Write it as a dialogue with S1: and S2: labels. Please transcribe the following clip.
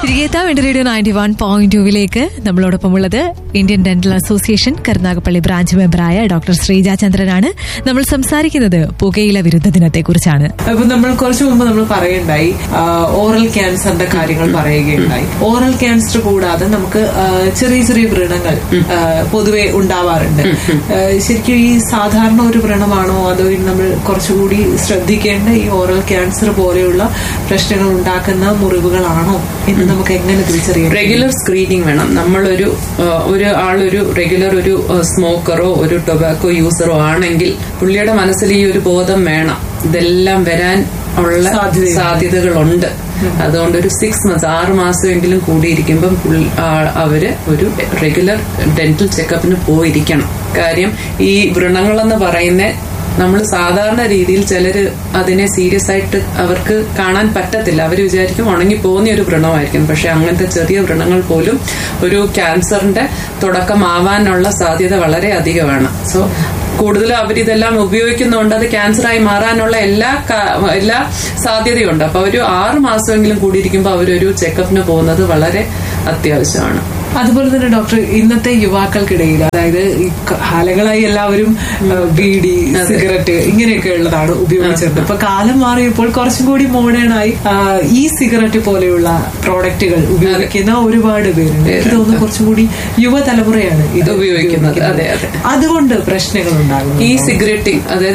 S1: തിരികെത്താം എന്റെ radio ninety one point ടുവിലേക്ക് നമ്മളോടൊപ്പം ഉള്ളത് Indian dental association Karunagappally branch മെമ്പറായ ഡോക്ടർ ശ്രീജ ചന്ദ്രനാണ് നമ്മൾ സംസാരിക്കുന്നത് പുകയില വിരുദ്ധ ദിനത്തെ കുറിച്ചാണ്
S2: അപ്പൊ നമ്മൾ കുറച്ചു മുമ്പ് നമ്മൾ പറയുണ്ടായി ഓറൽ ക്യാൻസറിന്റെ കാര്യങ്ങൾ പറയുകയുണ്ടായി ഓറൽ ക്യാൻസർ കൂടാതെ നമുക്ക് ആ, ചെറിയ ചെറിയ വ്രണങ്ങൾ ആ, പൊതുവെ ഉണ്ടാവാറുണ്ട് ആ, ശരിക്കും ഈ സാധാരണ ഒരു വ്രണമാണോ അതോ ഇനി നമ്മൾ കുറച്ചുകൂടി ശ്രദ്ധിക്കേണ്ട ഈ ഓറൽ ക്യാൻസർ പോലെയുള്ള പ്രശ്നങ്ങൾ ഉണ്ടാക്കുന്ന മുറിവുകളാണോ എന്ന് നമുക്ക് എങ്ങനെ തിരിച്ചറിയാം
S3: റെഗുലർ സ്ക്രീനിങ് വേണം നമ്മളൊരു ആ, ഒരു ആളൊരു റെഗുലർ ഒരു സ്മോക്കറോ ഒരു ടൊബാക്കോ യൂസറോ ആണെങ്കിൽ പുള്ളിയുടെ മനസ്സിൽ ഈ ഒരു ബോധം വേണം ഇതെല്ലാം വരാൻ ഉള്ള
S2: സാധ്യതയുണ്ട്.
S3: സാധ്യതകളുണ്ട് അതുകൊണ്ട് ഒരു സിക്സ് മന്ത്സ് ആറ് മാസമെങ്കിലും കൂടിയിരിക്കുമ്പം പുള്ളി- ആ- അവര് ഒരു റെഗുലർ ഡെന്റൽ ചെക്കപ്പിന് പോയിരിക്കണം കാര്യം ഈ വ്രണങ്ങളെന്ന് പറയുന്ന നമ്മൾ സാധാരണ രീതിയിൽ ചിലര് അതിനെ സീരിയസ് ആയിട്ട് അവർക്ക് കാണാൻ പറ്റത്തില്ല അവർ വിചാരിക്കും ഉണങ്ങി പോകുന്ന ഒരു വ്രണമായിരിക്കും പക്ഷെ അങ്ങനത്തെ ചെറിയ വ്രണങ്ങൾ പോലും ഒരു ക്യാൻസറിന്റെ തുടക്കമാവാനുള്ള സാധ്യത വളരെ അധികമാണ് സോ കൂടുതലും അവരിതെല്ലാം ഉപയോഗിക്കുന്നതുകൊണ്ട് അത് ക്യാൻസറായി മാറാനുള്ള എല്ലാ കാ- എല്ലാ സാധ്യതയുണ്ട് അപ്പൊ ഒരു ആറ് മാസമെങ്കിലും കൂടിയിരിക്കുമ്പോൾ അവരൊരു ചെക്കപ്പിന് പോകുന്നത് വളരെ അത്യാവശ്യമാണ്
S2: അതുപോലെ തന്നെ ഡോക്ടർ ഇന്നത്തെ യുവാക്കൾക്കിടയിൽ അതായത് ഈ കാലങ്ങളായി എല്ലാവരും ആ, ബീഡി സിഗരറ്റ് ഇങ്ങനെയൊക്കെ ഉള്ളതാണ് ഉപയോഗിച്ചിരുന്നത് ഇപ്പൊ കാലം മാറിയപ്പോൾ കുറച്ചും കൂടി മോഡേൺ ആയി ആ, ഈ സിഗരറ്റ് പോലെയുള്ള പ്രോഡക്റ്റുകൾ ഉപയോഗിക്കുന്ന ഒരുപാട് പേരുണ്ട് എനിക്ക് തോന്നുന്നു കുറച്ചും കൂടി യുവതലമുറയാണ് ഇത്
S3: ഉപയോഗിക്കുന്നത്. അതെ, അതെ.
S2: അതുകൊണ്ട് പ്രശ്നങ്ങൾ ഉണ്ടാകുന്നു
S3: ഈ സിഗരറ്റിംഗ് അതായത്